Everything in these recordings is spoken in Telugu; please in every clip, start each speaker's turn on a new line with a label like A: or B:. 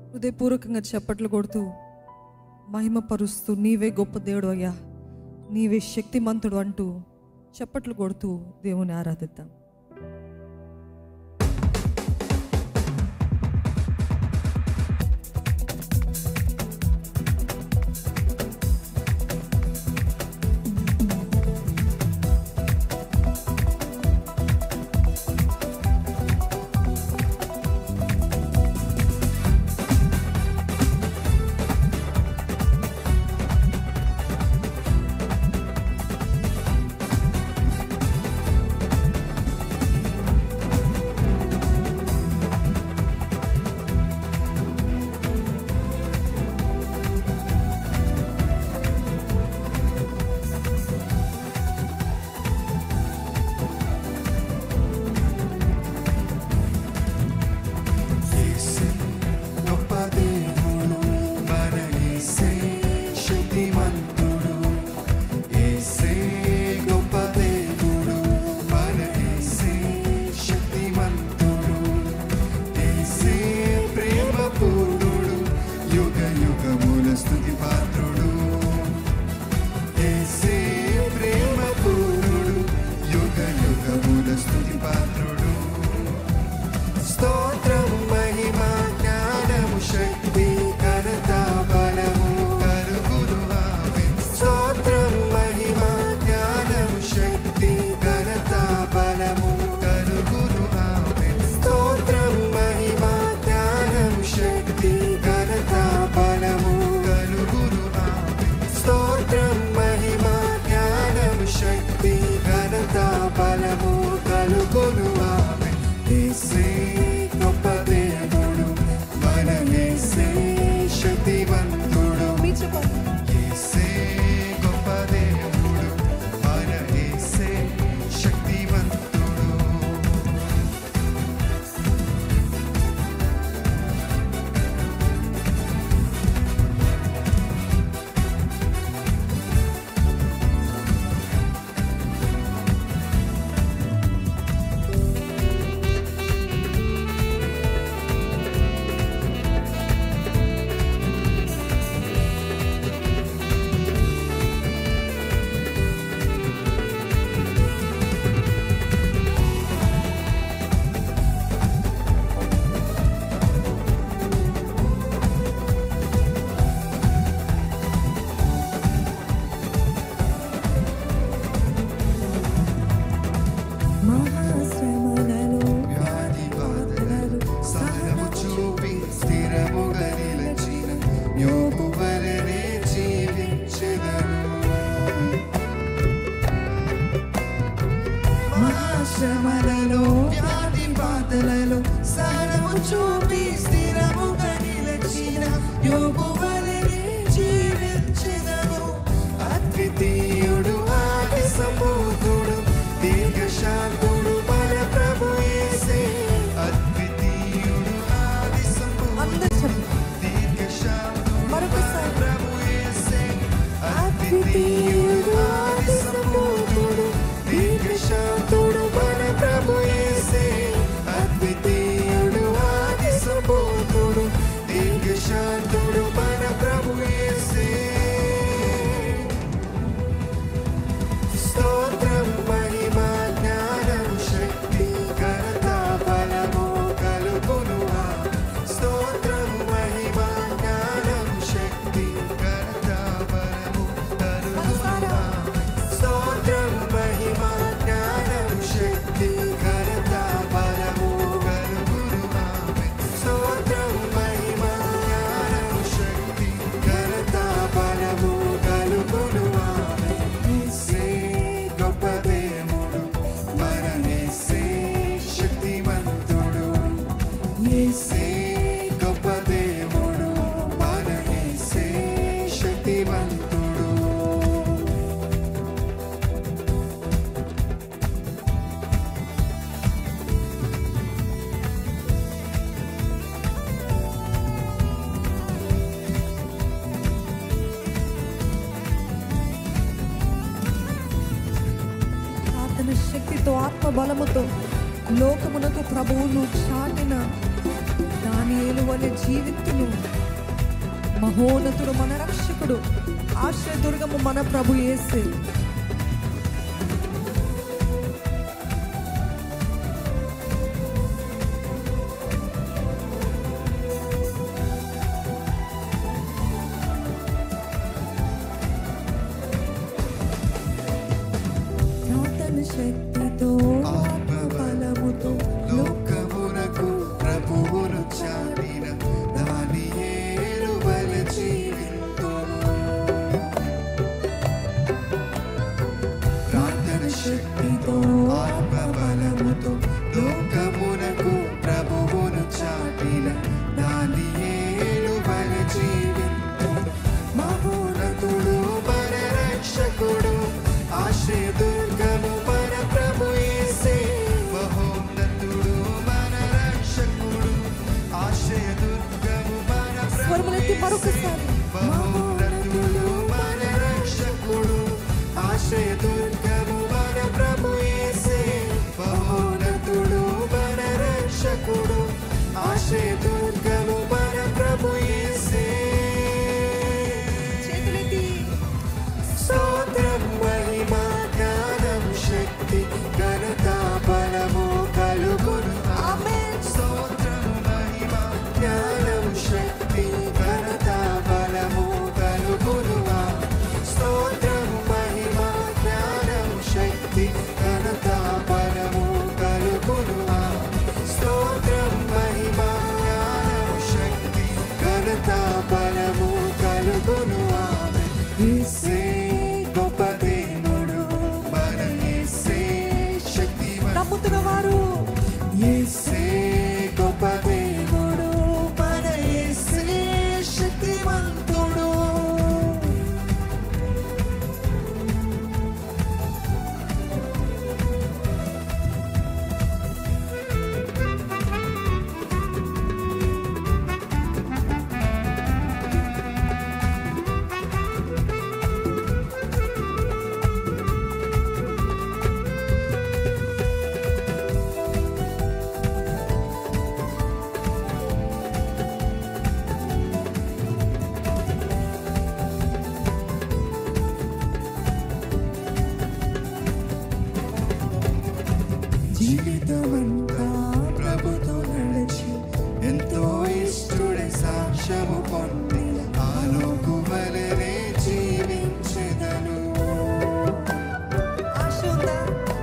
A: హృదయపూర్వకంగా చప్పట్లు కొడుతూ మహిమపరుస్తూ నీవే గొప్ప దేవుడు అయ్యా నీవే శక్తిమంతుడు అంటూ చప్పట్లు కొడుతూ దేవుని ఆరాధిద్దాం
B: యేసే గొప్ప దేవుడు మన యేసే శక్తిమంతుడు యేసే గొప్ప దేవుడు మన యేసే శక్తిమంతుడు యేసే ప్రేమ పూర్ణుడు యుగ యుగముల స్తుతి పాత్రుడు యేసే ప్రేమ పూర్ణుడు యుగ యుగముల స్తుతి పాత్రుడు స్తోత్రం మహిమ జ్ఞానము శక్తి ఘనత బలము కలుగును ఆమెన్. స్తోత్రం మహిమ జ్ఞానము శక్తి ఘనత బలము కలుగును ఆమెన్. స్తోత్రం మహిమ జ్ఞానము శక్తి ఘనత బలము కలుగును ఆమెన్. స్తోత్రం మహిమ జ్ఞానము శక్తి ఘనత బలము కలుగును ఆమె యేసే గొప్ప దేవుడు మన యేసే శక్తివంతుడు యేసే గొప్ప దేవుడు మన యేసే శక్తివంతుడు వ్యాధి బాధలను సహనము చూపి స్థిరముగా నిలచిన యోగు వలనే జీవించెదను మహాశ్రమలలో వ్యాధి బాధలలో సహనము చూపి స్థిరముగా నిలచిన యోగు వలనే జీవించెదను అద్వితీయుడు ఆది సంభూతుడు దీర్ఘశాంతుడు మన ప్రభు యేసే అద్వితీయుడు ఆది సంభూతుడు
A: అందరు చెప్పండి
B: దీర్ఘశాంతుడు మన
A: మరొకసారి.
B: ప్రభు యేసే అద్వితీయుడు ఆది సంభూతుడు దీర్ఘశాంతుడు మన ప్రభు యేసే అద్వితీయుడు ఆది సంభూతుడు దీర్ఘశాంతుడు మన ప్రభు యేసే స్తోత్రం మహిమ జ్ఞానం శక్తి ఘనత బలము కలుగును స్తోత్రం మహిమ జ్ఞానం శక్తి ఘనత బలము కలుగును స్తోత్రం మహిమ జ్ఞానం శక్తి ఘనత బలము కలుగును స్తోత్రం మహిమ జ్ఞానం శక్తి ఘనత బలము కలుగును యేసే గొప్ప దేవుడు మన యేసే శక్తివంతుడు యేసే గొప్ప దేవుడు మన యేసే శక్తివంతుడు
A: ప్రార్థన శక్తితో ఆత్మ బలముతో లోకమునకు ప్రభువును చాటిన దానియేలు వలె వలె జీవితును మహోన్నతుడు మన రక్షకుడు ఆశ్రయదుర్గము మన ప్రభు యేసే ప్రార్థన శక్తితో ఆత్మ బలముతో
B: లోకమునకు ప్రభువును చాటిన దాని ఏలువల జీవింతును ప్రార్థన శక్తితో ఆత్మ బలముతో లోకమునకు ప్రభువును చాటిన దాని ఏలువల జీవింతును మహోన్నతుడు మన రక్షకుడు ఆశ్రయదుర్గము మన ప్రభు యేసే మహోన్నతుడు మన రక్షకుడు ఆశ్రయదుర్గము మన ప్రభు
A: స్వరములెత్తి మరొకసారి
B: మహోన్నతుడు మన రక్షకుడు ఆశ్రయదుర్గము మన ప్రభు యేసే మహోన్నతుడు మన రక్షకుడు ఆశ్రయదుర్గము మన ప్రభు యేసే
A: చేతులెత్తి
B: స్తోత్రం మహిమ జ్ఞానం శక్తి ఘనత బలము కలుగును
A: ఆమేన్.
B: స్తోత్రం మహిమ జ్ఞానం శక్తి ఘనత బలము కలుగును స్తోత్రం మహిమ జ్ఞానం శక్తి ఘనత బలము కలుగును స్తోత్రం మహిమ జ్ఞానం శక్తి ఘనత బలము కలుగును యేసే గొప్ప దేవుడు మన యేసే శక్తివంతుడు
A: నమ్ముతున్న వారు
B: యేసే గొప్ప దేవుడు మన యేసే శక్తివంతుడు జీవితమంతా ప్రభుతో నడిచి ఎంతో ఇష్టడే సాక్ష్యము పొంది ఆలోకు వలనే జీవించెదను
A: ఆశ ఉందా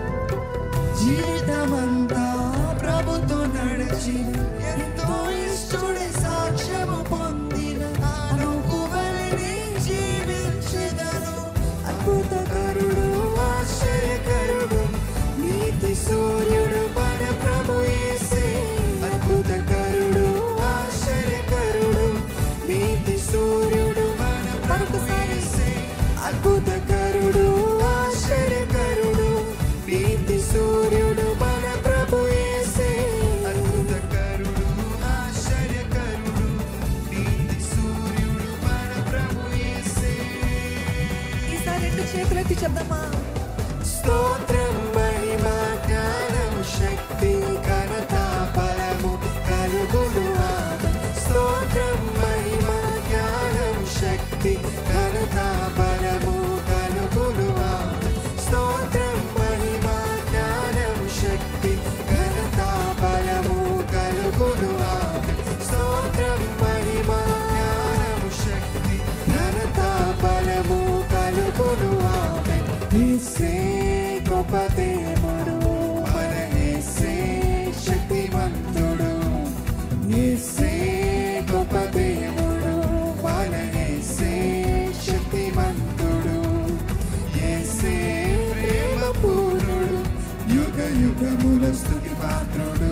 B: జీవితమంతా ప్రభుతో నడిచి ఎంతో ఇష్టడే సాక్ష్యము పొందిన ఆలోకు వలనే జీవించెదను అద్భుతకరుడు ఆశ్చర్యకరుడు నీతి సూర్యుడు మన ప్రభు యేసే అద్భుతకరుడు ఆశ్చర్యకరుడు నీతి సూర్యుడు మన ప్రభు యేసే అద్భుతకరుడు ఆశ్చర్యకరుడు నీతి సూర్యుడు మన ప్రభు యేసే అద్భుతకరుడు ఆశ్చర్యకరుడు నీతి సూర్యుడు మన ప్రభు యేసే
A: ఈసారి రెండు చేతులెత్తి చెప్దామా
B: స్తోత్రం మహిమ జ్ఞానం శక్తి ఘనత బలము కలుగును స్తోత్రం మహిమ జ్ఞానం శక్తి ఘనత బలము కలుగును స్తోత్రం మహిమ జ్ఞానం శక్తి ఘనత బలము కలుగును స్తోత్రం మహిమ జ్ఞానం శక్తి ఘనత బలము కలుగును యేసే గొప్ప దేవుడు మన యేసే శక్తివంతుడు యేసే గొప్ప దేవుడు మన యేసే శక్తివంతుడు యేసే ప్రేమ పూర్ణుడు యుగ యుగముల స్తుతి పాత్రుడు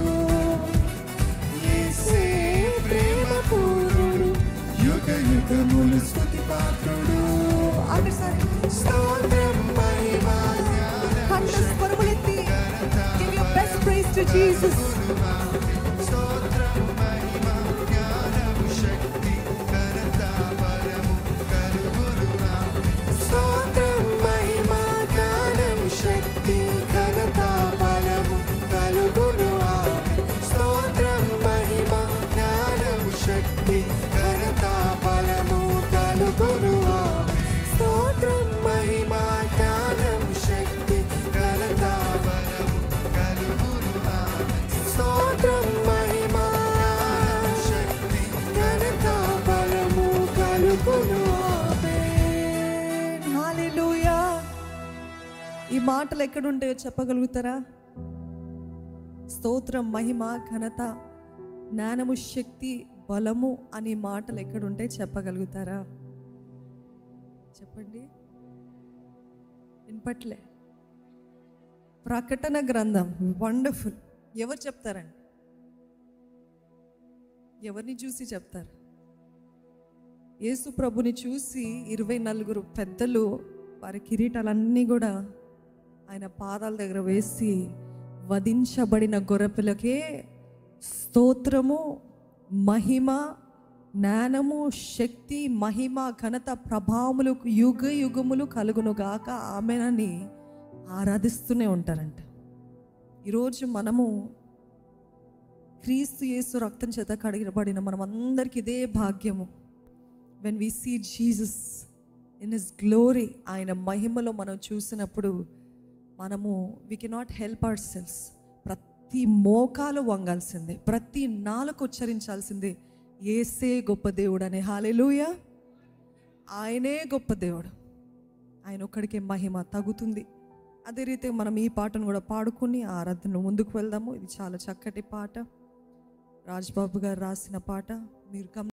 B: యేసే ప్రేమ పూర్ణుడు యుగ యుగముల స్తుతి పాత్రుడు
A: ఆఖరిసారి
B: స్తోత్రం మహిమ జ్ఞానం
A: కన్న స్వరములెత్తి give your best praise to Jesus
B: స్తోత్రం మహిమ జ్ఞానం శక్తి ఘనత బలము కలుగునుగా స్తోత్రం మహిమ జ్ఞానం శక్తి ఘనత బలము కలుగునుగా స్తోత్రం మహిమ జ్ఞానం శక్తి
A: పలుకును ఆమేన్. హల్లెలూయా ఈ మాటలు ఎక్కడుంటాయో చెప్పగలుగుతారా స్తోత్రం మహిమ ఘనత జ్ఞానము శక్తి బలము అనే మాటలు ఎక్కడుంటే చెప్పగలుగుతారా చెప్పండి వినపట్లే ప్రకటన గ్రంథం వండర్ఫుల్ ఎవరు చెప్తారండి ఎవరిని చూసి చెప్తారు యేసు ప్రభుని చూసి ఇరవై నలుగురు పెద్దలు వారి కిరీటాలన్నీ కూడా ఆయన పాదాల దగ్గర వేసి వధించబడిన గొర్రెపిల్లకే స్తోత్రము మహిమ జ్ఞానము శక్తి మహిమ ఘనత ప్రభావములు యుగ యుగములు కలుగును గాక ఆమెనని ఆరాధిస్తూనే ఉంటారంట ఈరోజు మనము క్రీస్తు యేసు రక్తం చేత కడిగబడిన మనం అందరికి ఇదే భాగ్యము when we see Jesus in his glory ఆయన మహిమలో మనం చూసినప్పుడు మనము we cannot help ourselves ప్రతి మోకాలు వంగాల్సిందే ప్రతి నాలుగు ఉచ్చరించాల్సిందే ఏసే గొప్ప దేవుడు అనే హాలెలూయ ఆయనే గొప్ప దేవుడు ఆయన ఒక్కడికే మహిమ తగుతుంది అదే రీతి మనం ఈ పాటను కూడా పాడుకుని ఆరాధన ముందుకు వెళ్దాము ఇది చాలా చక్కటి పాట రాజ్బాబు గారు రాసిన పాట మీరు గమ